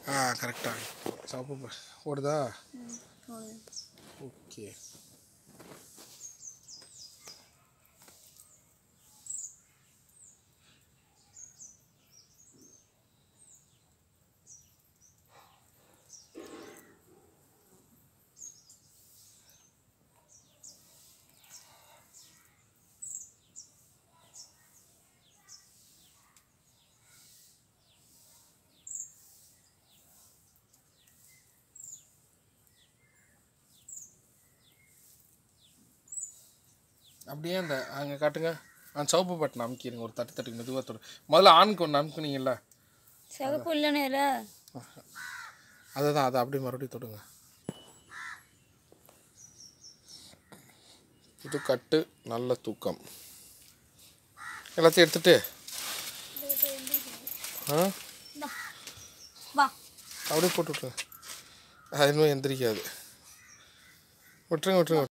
ஆ கரெக்டாக சிவப்பு ப- ஓடுதா ஓகே அப்படியே அந்த அங்கே காட்டுங்க ஆ சிவப்பு பட்டன் அமுக்கிடுங்க ஒரு தட்டு தட்டுக்கு மெதுவாக தொடு முதல்ல ஆணுக்கு ஒன்று அமுக்குனீங்கல்ல சிவப்பு இல்லைன்னு அதை தான் அதை அப்படியே மறுபடியும் தொடுங்க இது கட்டு நல்ல தூக்கம் எல்லாத்தையும் எடுத்துட்டு ஆ வா அப்படியே போட்டு விட்ருங்க அது இன்னும் எந்திரிக்காது விட்டுருங்க விட்டுருங்க